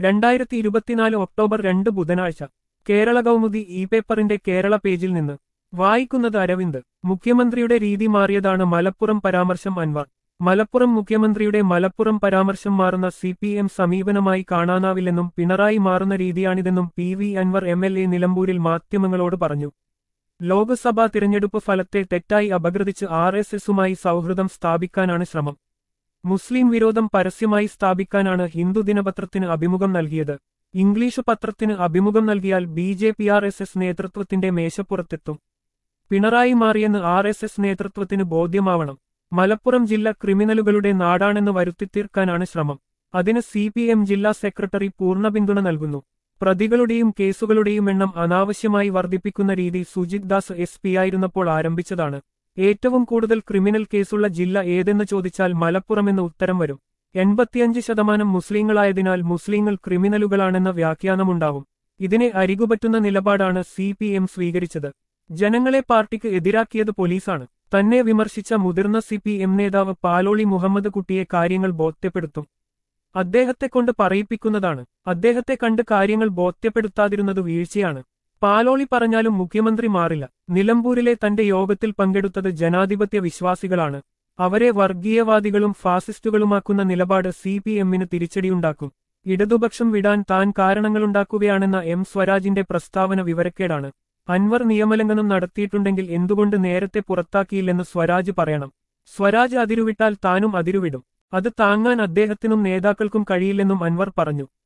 രണ്ടായിരത്തി ഇരുപത്തിനാല് ഒക്ടോബർ രണ്ട് ബുധനാഴ്ച കേരള കൗമുദി ഇ പേപ്പറിന്റെ കേരള പേജിൽ നിന്ന് വായിക്കുന്നത് അരവിന്ദ് മുഖ്യമന്ത്രിയുടെ രീതി മാറിയതാണ് മലപ്പുറം പരാമർശം അൻവർ മലപ്പുറം മുഖ്യമന്ത്രിയുടെ മലപ്പുറം പരാമർശം മാറുന്ന സി പി എം സമീപനമായി കാണാനാവില്ലെന്നും പിണറായി മാറുന്ന രീതിയാണിതെന്നും P V Anvar M L A നിലമ്പൂരിൽ മാധ്യമങ്ങളോട് പറഞ്ഞു ലോക്സഭാ തിരഞ്ഞെടുപ്പ് ഫലത്തെ തെറ്റായി അപഗ്രഥിച്ച് ആർ എസ് എസുമായി സൗഹൃദം സ്ഥാപിക്കാനാണ് ശ്രമം മുസ്ലിം വിരോധം പരസ്യമായി സ്ഥാപിക്കാനാണ് ഹിന്ദു ദിനപത്രത്തിന് അഭിമുഖം നൽകിയത് ഇംഗ്ലീഷ് പത്രത്തിന് അഭിമുഖം നൽകിയാൽ B J P R S S നേതൃത്വത്തിന്റെ മേശപ്പുറത്തെത്തും പിണറായി മാറിയെന്ന് ആർ എസ് എസ് നേതൃത്വത്തിന് ബോധ്യമാവണം മലപ്പുറം ജില്ല ക്രിമിനലുകളുടെ നാടാണെന്ന് വരുത്തിത്തീർക്കാനാണ് ശ്രമം അതിന് സി പി എം ജില്ലാ സെക്രട്ടറി പൂർണ്ണ പിന്തുണ നൽകുന്നു പ്രതികളുടെയും കേസുകളുടെയും എണ്ണം അനാവശ്യമായി വർദ്ധിപ്പിക്കുന്ന രീതി സുജിത് ദാസ് എസ് പി ആയിരുന്നപ്പോൾ ആരംഭിച്ചതാണ് ഏറ്റവും കൂടുതൽ ക്രിമിനൽ കേസുള്ള ജില്ല ഏതെന്ന് ചോദിച്ചാൽ മലപ്പുറമെന്ന് ഉത്തരം വരും എൺപത്തിയഞ്ച് ശതമാനം മുസ്ലിങ്ങളായതിനാൽ മുസ്ലിങ്ങൾ ക്രിമിനലുകളാണെന്ന വ്യാഖ്യാനമുണ്ടാവും ഇതിനെ അരികുപറ്റുന്ന നിലപാടാണ് സി പി എം സ്വീകരിച്ചത് ജനങ്ങളെ പാർട്ടിക്ക് എതിരാക്കിയത് പോലീസാണ് തന്നെ വിമർശിച്ച മുതിർന്ന സി പി എം നേതാവ് പാലോളി മുഹമ്മദ് കുട്ടിയെ കാര്യങ്ങൾ ബോധ്യപ്പെടുത്തും അദ്ദേഹത്തെക്കൊണ്ട് പറയിപ്പിക്കുന്നതാണ് അദ്ദേഹത്തെ കണ്ട് കാര്യങ്ങൾ ബോധ്യപ്പെടുത്താതിരുന്നത് വീഴ്ചയാണ് പാലോളി പറഞ്ഞാലും മുഖ്യമന്ത്രി മാറില്ല നിലമ്പൂരിലെ തന്റെ യോഗത്തിൽ പങ്കെടുത്തത് ജനാധിപത്യ വിശ്വാസികളാണ് അവരെ വർഗീയവാദികളും ഫാസിസ്റ്റുകളുമാക്കുന്ന നിലപാട് സി പി എമ്മിന് തിരിച്ചടിയുണ്ടാക്കും ഇടതുപക്ഷം വിടാൻ താൻ കാരണങ്ങളുണ്ടാക്കുകയാണെന്ന എം സ്വരാജിന്റെ പ്രസ്താവന വിവരക്കേടാണ് അൻവർ നിയമലംഘനം നടത്തിയിട്ടുണ്ടെങ്കിൽ എന്തുകൊണ്ട് നേരത്തെ പുറത്താക്കിയില്ലെന്ന് സ്വരാജ് പറയണം സ്വരാജ് അതിരുവിട്ടാൽ താനും അതിരുവിടും അത് താങ്ങാൻ അദ്ദേഹത്തിനും നേതാക്കൾക്കും കഴിയില്ലെന്നും അൻവർ പറഞ്ഞു